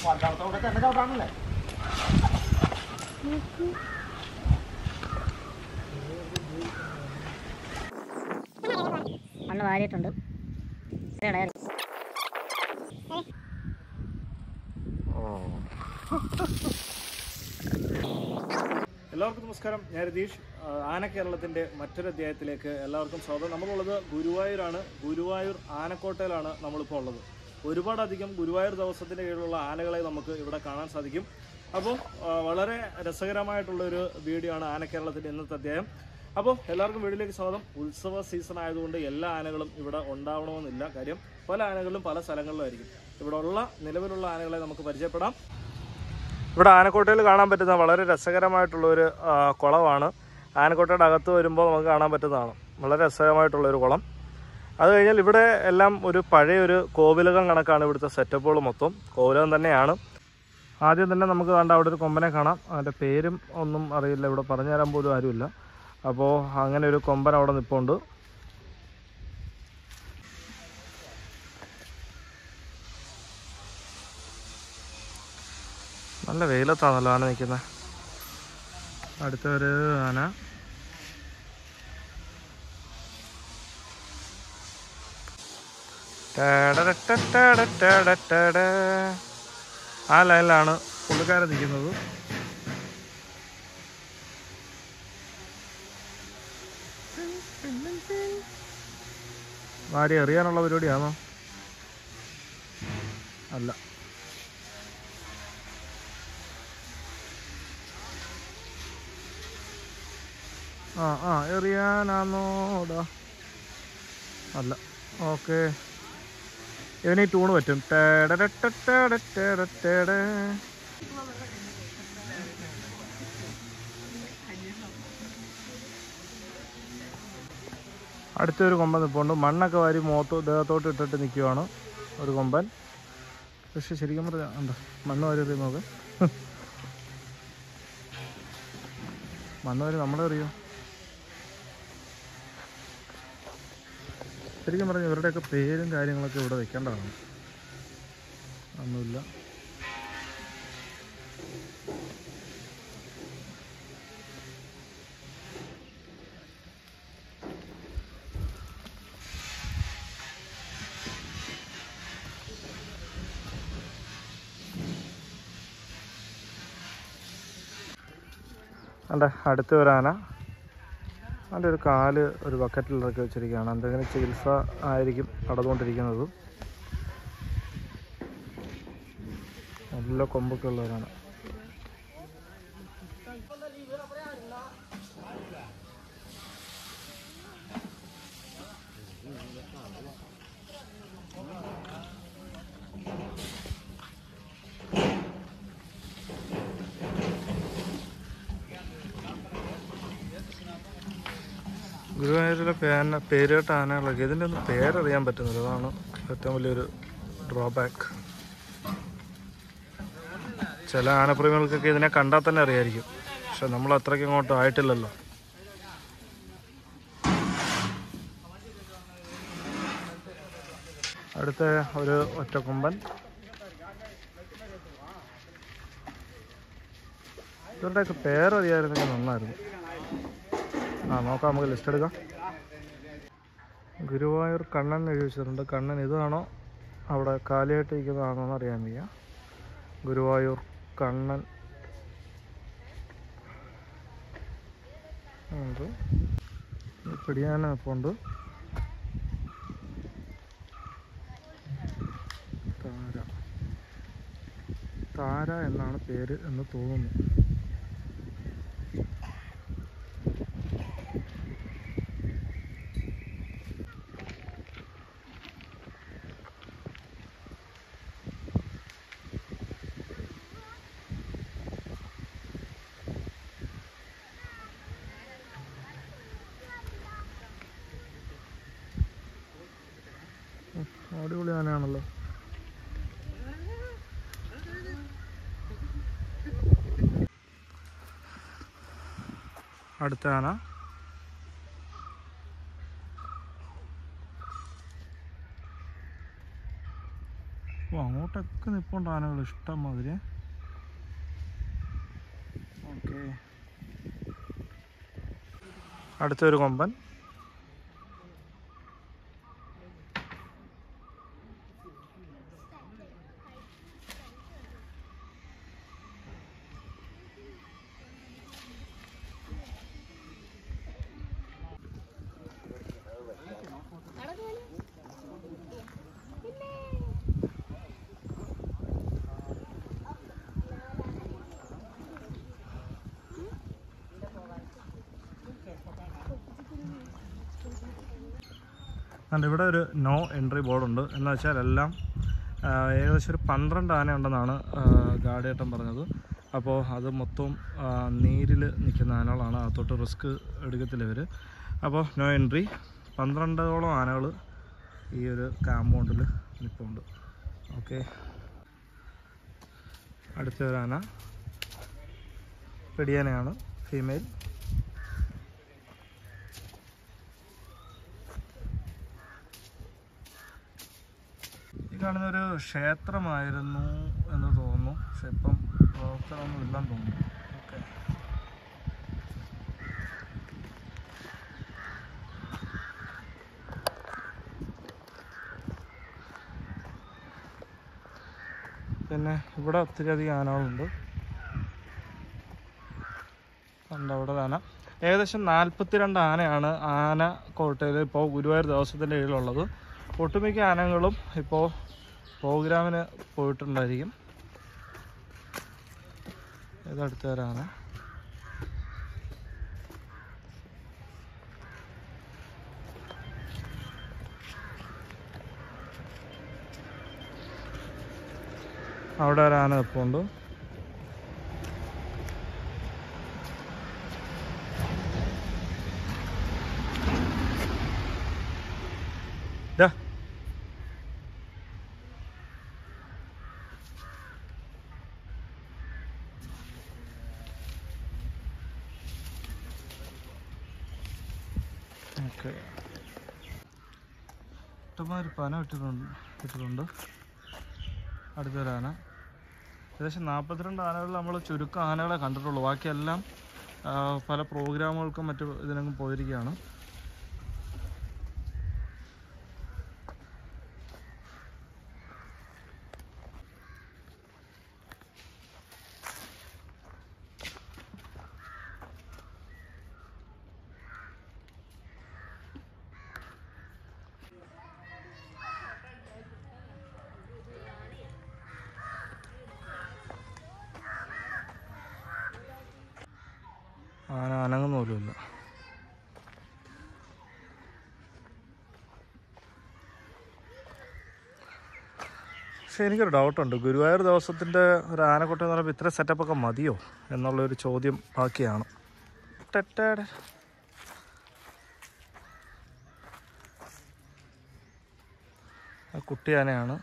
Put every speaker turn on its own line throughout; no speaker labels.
വന്നവിടെ തന്നെ ചവിട്ടാണല്ലേ
മണ്ണ് വാരിയിട്ടുണ്ട് ഇടയിൽ
എല്ലാവർക്കും നമസ്കാരം ഞാൻ രതീഷ് ആ, ആന കേരളത്തിന്റെ മറ്റൊരു അധ്യായത്തിലേക്ക് എല്ലാവർക്കും സ്വാഗതം നമ്മളുള്ളത് ഗുരുവായൂരാണ് ഗുരുവായൂർ ആനക്കോട്ടയിലാണ് നമ്മളിപ്പോൾ ഉള്ളത് ഒരുപാടധികം ഗുരുവായൂർ ദിവസത്തിന്റെ കീഴിലുള്ള ആനകളെ നമുക്ക് ഇവിടെ കാണാൻ സാധിക്കും അപ്പോൾ ആ, വളരെ രസകരമായിട്ടുള്ളൊരു വീഡിയോ ആണ് ആന കേരളത്തിന്റെ ഇന്നത്തെ അധ്യായം അപ്പോൾ എല്ലാവർക്കും വീഡിയോയിലേക്ക് സ്വാഗതം ഉത്സവ സീസൺ ആയതുകൊണ്ട് എല്ലാ ആനകളും ഇവിടെ ഉണ്ടാവണമെന്നില്ല കാര്യം പല ആനകളും പല സ്ഥലങ്ങളിലായിരിക്കും ഇവിടെ ഉള്ള നിലവിലുള്ള ആനകളെ നമുക്ക് പരിചയപ്പെടാം ഇവിടെ ആനക്കോട്ടയിൽ കാണാൻ പറ്റുന്ന വളരെ രസകരമായിട്ടുള്ള ഒരു ആ, കുളമാണ് ആനക്കോട്ടയുടെ അകത്ത് വരുമ്പോൾ നമുക്ക് കാണാൻ പറ്റുന്നതാണ് വളരെ രസകരമായിട്ടുള്ള ഒരു കുളം അത് കഴിഞ്ഞാൽ ഇവിടെ എല്ലാം ഒരു പഴയ ഒരു കോവിലകം കണക്കാണ് ഇവിടുത്തെ സെറ്റപ്പുകൾ മൊത്തം കോവിലകം തന്നെയാണ് ആദ്യം തന്നെ നമുക്ക് കണ്ട അവിടെ ഒരു കൊമ്പനെ കാണാം അതിൻ്റെ പേരും ഒന്നും അറിയില്ല ഇവിടെ പറഞ്ഞു തരാൻ പോലും ആരുമില്ല അപ്പോൾ അങ്ങനെ ഒരു കൊമ്പൻ അവിടെ നിൽപ്പുണ്ട് നല്ല വെയിലത്താണല്ലോ ആന നിൽക്കുന്നത് അടുത്ത ഒരു ആന ടടടടടടടടട. ആ ലൈനിലാണ് പുള്ളിക്കാരൻ നിൽക്കുന്നത് വാരി എറിയാനുള്ള പരിപാടിയാണോ അല്ല ആ ആ എറിയാനാന്നോടാ അല്ല ഓക്കെ ഇവന് ഈ ടൂണ് പറ്റും ടേടരട്ടട്ടേടട്ടേടട്ടേട. അടുത്തൊരു കൊമ്പൻ നിൽപ്പുണ്ട് മണ്ണൊക്കെ വാരി മുഖത്ത് ദേഹത്തോട്ട് ഇട്ടിട്ട് നിൽക്കുവാണ് ഒരു കൊമ്പൻ പക്ഷെ ശരിക്കും പറഞ്ഞാൽ എന്താ മണ്ണ് വാരി എറിയും നോക്ക് മണ്ണ് വാരി നമ്മളെ അറിയോ ശരിക്കും പറഞ്ഞാൽ ഇവരുടെയൊക്കെ പേരും കാര്യങ്ങളൊക്കെ ഇവിടെ വെക്കേണ്ടതാണ് ഒന്നുമില്ല അതെ അടുത്ത ഒരു ആന അതിൻ്റെ ഒരു കാല് ഒരു ബക്കറ്റിൽ ഇറക്കി വെച്ചിരിക്കുകയാണ് എന്തെങ്കിലും ചികിത്സ ആയിരിക്കും നടന്നുകൊണ്ടിരിക്കുന്നത് നല്ല കൊമ്പൊക്കെ ഉള്ളവരാണ് ഗുരുവായൂരിലെ പേന പേരുകേട്ട ആനകളൊക്കെ ഇതിൻ്റെ ഒന്നും പേരറിയാൻ പറ്റുന്നില്ല അതാണ് ഏറ്റവും വലിയൊരു ഡ്രോബാക്ക് ചില ആനപ്രേമികൾക്കൊക്കെ ഇതിനെ കണ്ടാൽ തന്നെ അറിയായിരിക്കും പക്ഷെ നമ്മൾ അത്രയ്ക്ക് അങ്ങോട്ട് ആയിട്ടില്ലല്ലോ അടുത്ത ഒരു ഒറ്റക്കൊമ്പൻ ഇവരുടെയൊക്കെ പേരറിയായിരുന്നെങ്കിൽ നന്നായിരുന്നു ആ നോക്കാം നമുക്ക് ലിസ്റ്റ് എടുക്കാം ഗുരുവായൂർ കണ്ണൻ എഴുതി വെച്ചിട്ടുണ്ട് കണ്ണൻ ഇതാണോ അവിടെ കാലിയായിട്ട് ഇരിക്കുന്നതാണോ എന്ന് അറിയാൻ വയ്യ ഗുരുവായൂർ കണ്ണൻ ഉണ്ട് പിടിയാന ഇപ്പോൾ ഉണ്ട് താര താര എന്നാണ് പേര് എന്ന് തോന്നുന്നു അടിപൊളി ആനയാണല്ലോ അടുത്ത ആന ഓ അങ്ങോട്ടൊക്കെ ഒക്കെ നിപ്പുണ്ട് ആനകൾ ഇഷ്ടം മാതിരി ഓക്കെ അടുത്തൊരു കൊമ്പൻ അതുകൊണ്ട് ഇവിടെ ഒരു നോ എൻട്രി ബോർഡുണ്ട് എന്ന് വെച്ചാൽ എല്ലാം ആ, ഏകദേശം ഒരു പന്ത്രണ്ട് ആന ഉണ്ടെന്നാണ് ഗാഡിയേട്ടൻ പറഞ്ഞത് അപ്പോൾ അത് മൊത്തം നീരിൽ നിൽക്കുന്ന ആനകളാണ് അകത്തോട്ട് റിസ്ക് എടുക്കത്തില്ല ഇവർ അപ്പോൾ നോ എൻട്രി പന്ത്രണ്ടോളം ആനകൾ ഈ ഒരു കാമ്പൗണ്ടിൽ നിൽപ്പുണ്ട് ഓക്കെ അടുത്ത ഒരു ആന പെടിയാനയാണ് ഫീമെയിൽ ഈ കാണുന്ന ഒരു ക്ഷേത്രമായിരുന്നു എന്ന് തോന്നുന്നു പക്ഷെ ഇപ്പം പ്രവർത്തനമൊന്നും ഇല്ലെന്ന് തോന്നുന്നു ഓക്കെ പിന്നെ ഇവിടെ ഒത്തിരി അധികം ആനകളുണ്ട് ഉണ്ട് അവിടെ ആന ഏകദേശം നാൽപ്പത്തിരണ്ട് ആനയാണ് ആന കോട്ടയിൽ ഇപ്പോൾ ഗുരുവായൂർ ദിവസത്തിൻ്റെ കീഴിലുള്ളത് ഒട്ടുമിക്ക ആനകളും ഇപ്പോൾ പ്രോഗ്രാമിന് പോയിട്ടുണ്ടായിരിക്കും ഇതടുത്ത ഒരാന അവിടെ ഒരു ആന നിൽപ്പുണ്ട് ദാ ഓക്കെ ഇഷ്ടമാതിരി പന ഇട്ടിട്ടുണ്ട് ഇട്ടിട്ടുണ്ട് അടുത്തൊരാന ഏകദേശം നാൽപ്പത്തിരണ്ട് ആനകൾ നമ്മൾ ചുരുക്കം ആനകളെ കണ്ടിട്ടുള്ളൂ ബാക്കിയെല്ലാം ആ, പല പ്രോഗ്രാമുകൾക്കും മറ്റു ഇതിനൊക്കെ പോയിരിക്കുകയാണ് ആന അനങ്ങുന്ന പോലുമില്ല പക്ഷെ എനിക്കൊരു ഡൗട്ടുണ്ട് ഗുരുവായൂർ ദിവസത്തിൻ്റെ ഒരു ആനക്കൊട്ട എന്ന് പറയുമ്പോൾ ഇത്ര സെറ്റപ്പൊക്കെ മതിയോ എന്നുള്ളൊരു ചോദ്യം ബാക്കിയാണ് ടെറ്റാടെ. ആ കുട്ടി ആനയാണ്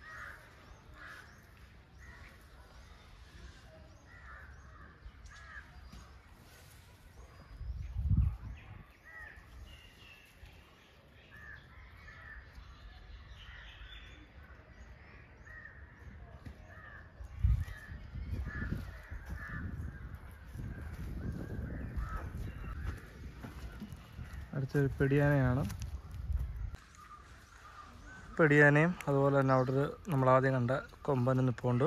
അടുത്തൊരു പെടിയാനയാണ് പെടിയാനയും അതുപോലെ തന്നെ അവിടെ ഒരു നമ്മൾ ആദ്യം കണ്ട കൊമ്പനും നിൽപ്പുണ്ട്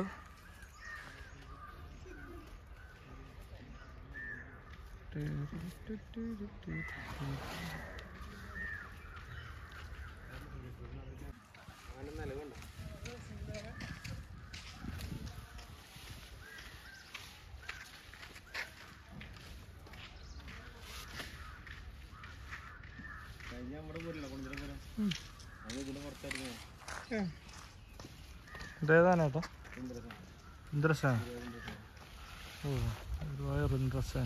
ഇതേതാണ് ഏട്ടാ ഇന്ദ്രസേന ഓ ഗുരുവായൂർ ഇന്ദ്രസേന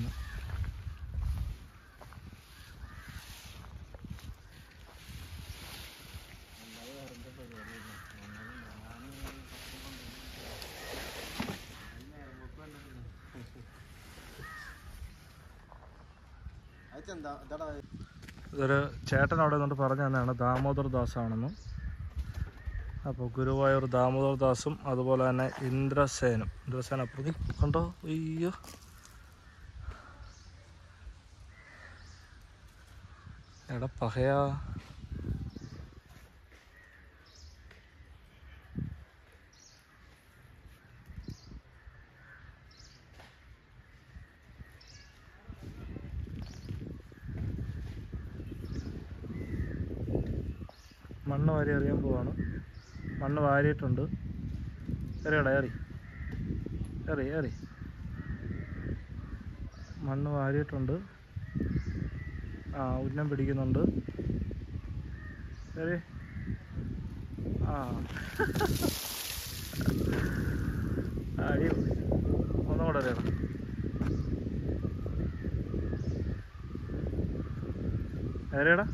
ഇതൊരു ചേട്ടൻ അവിടെ നിന്നിട്ട് പറഞ്ഞു തന്നെയാണ് ദാമോദർ ദാസാണെന്ന് അപ്പോൾ ഗുരുവായൂർ ദാമോദർ ദാസും അതുപോലെ തന്നെ ഇന്ദ്രസേനും ഇന്ദ്രസേന അപ്പുറത്ത് കണ്ടോ അയ്യോ എടാ പഹയാ മണ്ണ് വാരി എറിയാൻ പോവാണ് മണ്ണ് വാരിയിട്ടുണ്ട് എറിയടാ എറി എറി എറി മണ്ണ് വാരിയിട്ടുണ്ട് ആ ഉന്നം പിടിക്കുന്നുണ്ട് എറി ആ അടി ഒന്നും കൂടെ എറിയണം എറിയടാ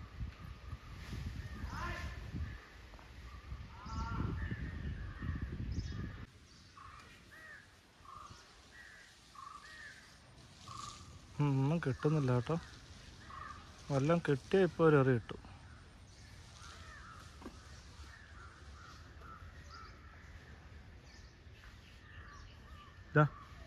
ഉം, ഒന്നും കിട്ടുന്നില്ല കേട്ടോ വല്ലതും കിട്ടിയ ഇപ്പോൾ ഒരു എറി കിട്ടും ഇതാ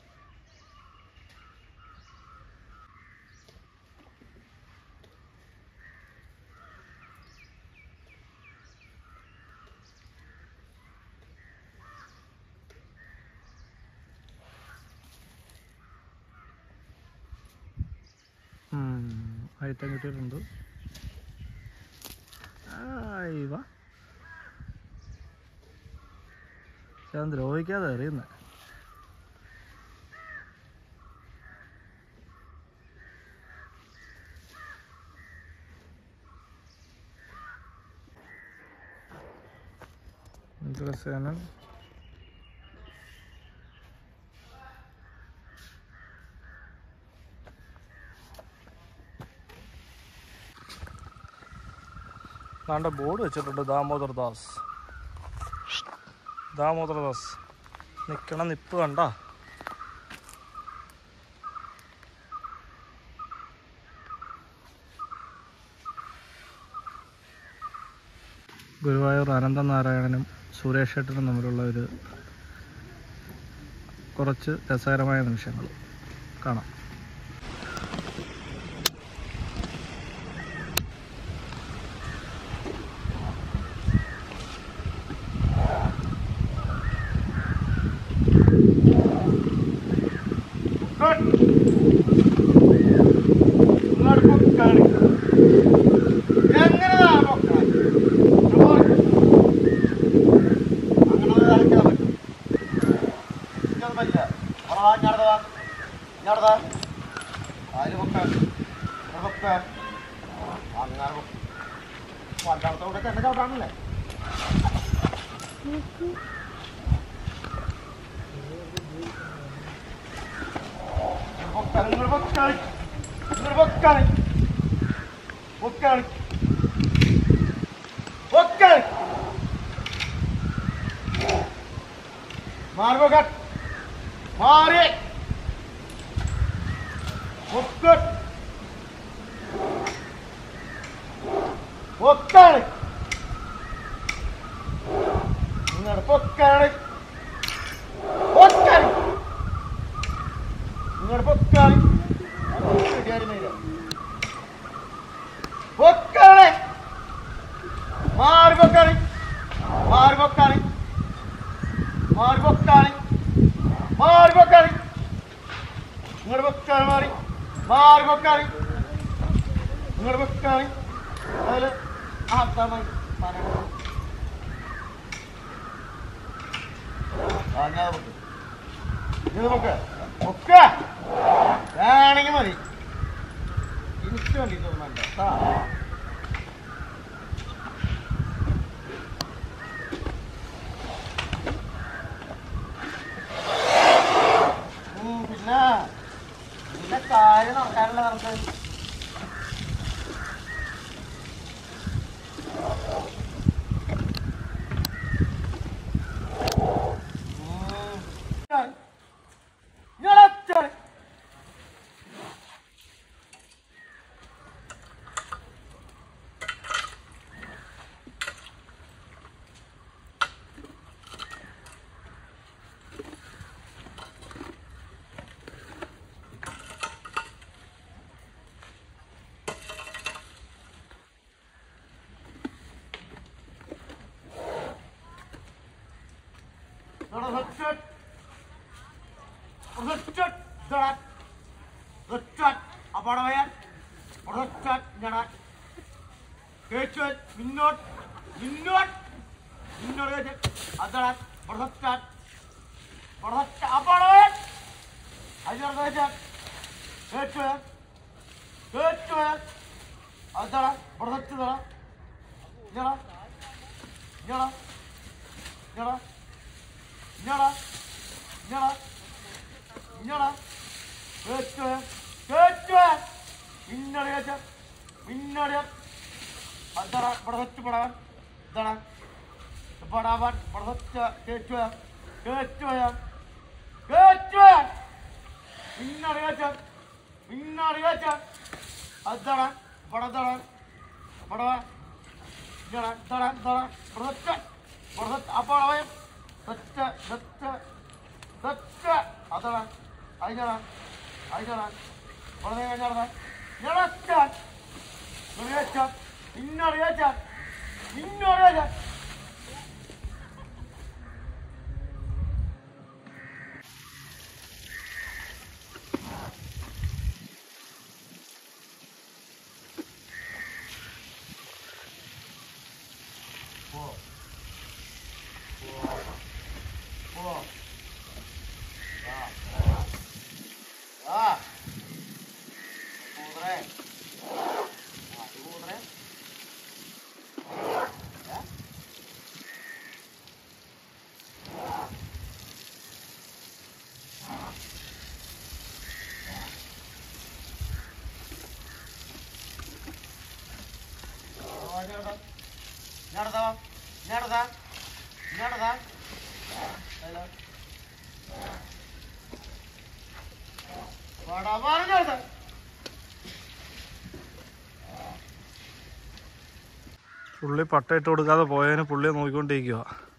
ഐറ്റം കിട്ടിയിട്ടുണ്ട് ആയി വാ ഞാൻ ദ്രോഹിക്കാതെ അറിയുന്നത് ഇന്ദ്രസേനൻ നാണ്ട ബോർഡ് വെച്ചിട്ടുണ്ട് ദാമോദർ ദാസ് ദാമോദർ ദാസ് നിൽക്കണ നിപ്പ് കണ്ട ഗുരുവായൂർ അനന്തനാരായണനും സുരേഷ് ഏട്ടനും തമ്മിലുള്ള ഒരു കുറച്ച് രസകരമായ നിമിഷങ്ങൾ കാണാം
ചവിട്ടാണല്ലേ നിങ്ങൾ പൊക്കാളി നിങ്ങൾ പൊക്കാളി പൊക്കാളി പൊക്കാളി മാറി പൊക്കാൻ മാറി പൊക്കൻ പൊക്കാളി നിങ്ങൾ പൊക്കാളി പൊക്കാളി നിങ്ങളുടെ പൊക്കാളി പൊക്കാളി മാറി പൊക്കാളി മാറി പൊക്കാളി മാറി പൊക്കാളി മാറി പൊക്കാളി നിങ്ങളുടെ പൊക്കാളി മാറി മാറി പൊക്കാളി നിങ്ങളുടെ പൊക്കാളി അതിൽ ആദ്യമായി പറയണം ആ ഞാൻ പൊക്ക് ഇത് പൊക്ക് പൊക്ക് വേണമെങ്കിൽ മതി എനിക്ക് വേണ്ടി തോന്നണ്ട കേട്ടാ ഉം, പിന്നെ ഇതിന്റെ കാര്യം നടക്കാനുള്ള നമുക്ക് ഉം. ഇയാളെ ചാടി. പ്രൊജക്റ്റഡ് പ്രൊജക്റ്റഡ് ജടാൻ പ്രൊജക്റ്റഡ് അപടവയൻ പ്രൊജക്റ്റഡ് ജടാൻ കേച്ചുവൻ മുന്നോട്ട് മുന്നോട്ട് മുന്നോട്ട് കേച്ച് അതാണ് പ്രൊജക്റ്റഡ് പ്രൊജക്റ്റ് അപടവയൻ അതിനോട് കേച്ച് കേച്ചുവൻ കേച്ചുവൻ അതാണ് പ്രൊജക്റ്റ് തട ഞടാ ഞടാ ഞടാ ഞടാ ഞടാ ഞടാ കേറ്റുവേ കേറ്റുവേ പിന്നടിയ പിന്നടിയ അതാണ് പ്രൊജക്റ്റ് പടാൻ ഇതാണ് പടാവാൻ പ്രൊജക്റ്റ് കേറ്റുവേ കേറ്റുവേ കേറ്റുവേ പിന്നടിയ പിന്നടിയ അതാണ് പടതാണ് പടവാ Jalan, jalan, jalan, berdekat, berdekat, apa namanya? Dekat, dekat, dekat, adalah, ayo jalan, ayo jalan, berdekat jalan, jalan, jalan, berdekat, inna berdekat, inna berdekat. Oh. Ah. Ah. Pudre. Ah, pudre. Ya. Oh, nyarda. Nyarda. Nyarda. Nyarda. Hello. വാടാ പറഞ്ഞത്
പുള്ളി പട്ടയിട്ട് കൊടുക്കാതെ പോയതിന് പുള്ളിയെ നോക്കിക്കൊണ്ടിരിക്കുക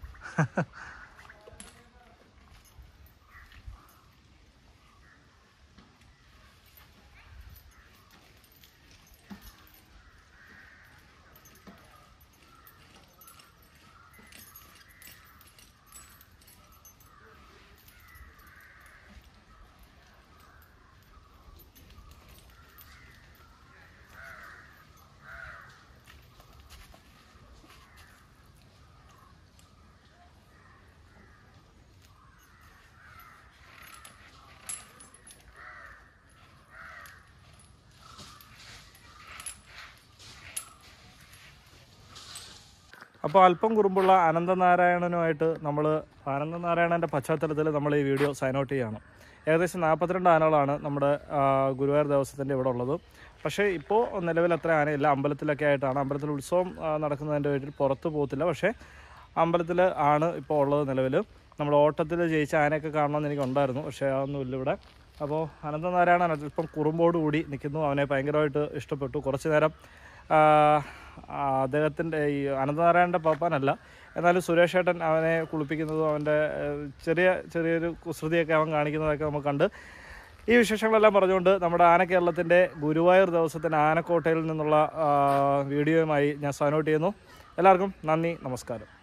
അപ്പോൾ അല്പം കുറുമ്പുള്ള അനന്തനാരായണനുമായിട്ട് നമ്മൾ അനന്തനാരായണൻ്റെ പശ്ചാത്തലത്തിൽ നമ്മൾ ഈ വീഡിയോ സൈൻ ഔട്ട് ചെയ്യാണ് ഏകദേശം നാൽപ്പത്തിരണ്ട് ആനകളാണ് നമ്മുടെ ആ, ഗുരുവായൂർ ദേവസ്വത്തിൻ്റെ ഇവിടെ ഉള്ളത് പക്ഷേ ഇപ്പോൾ നിലവിൽ അത്ര ആനയില്ല അമ്പലത്തിലൊക്കെ ആയിട്ടാണ് അമ്പലത്തിൽ ഉത്സവം ആ, നടക്കുന്നതിൻ്റെ പേരിൽ പുറത്ത് പോകത്തില്ല പക്ഷേ അമ്പലത്തിൽ ആണ് ഇപ്പോൾ ഉള്ളത് നിലവിൽ നമ്മൾ ഓട്ടത്തിൽ ജയിച്ച ആനയൊക്കെ കാണണമെന്ന് എനിക്കുണ്ടായിരുന്നു പക്ഷേ അതൊന്നുമില്ല ഇവിടെ അപ്പോൾ അനന്തനാരായണൻ അല്പം കുറുമ്പോട് കൂടി നിൽക്കുന്നു അവനെ ഭയങ്കരമായിട്ട് ഇഷ്ടപ്പെട്ടു കുറച്ച് നേരം ആ, ആ, അദ്ദേഹത്തിൻ്റെ ഈ അനന്തനാരായണൻ്റെ പാപ്പാനല്ല എന്നാലും സുരേഷ് ഏട്ടൻ അവനെ കുളിപ്പിക്കുന്നതും അവൻ്റെ ഏഹ്, ചെറിയ ചെറിയൊരു കുസൃതിയൊക്കെ അവൻ കാണിക്കുന്നതൊക്കെ നമുക്ക് കണ്ട് ഈ വിശേഷങ്ങളെല്ലാം പറഞ്ഞുകൊണ്ട് നമ്മുടെ ആന കേരളത്തിൻ്റെ ഗുരുവായൂർ ദിവസത്തിൻ്റെ ആനക്കോട്ടയിൽ നിന്നുള്ള ആ, വീഡിയോയുമായി ഞാൻ സൈൻ ഔട്ട് ചെയ്യുന്നു എല്ലാവർക്കും നന്ദി നമസ്കാരം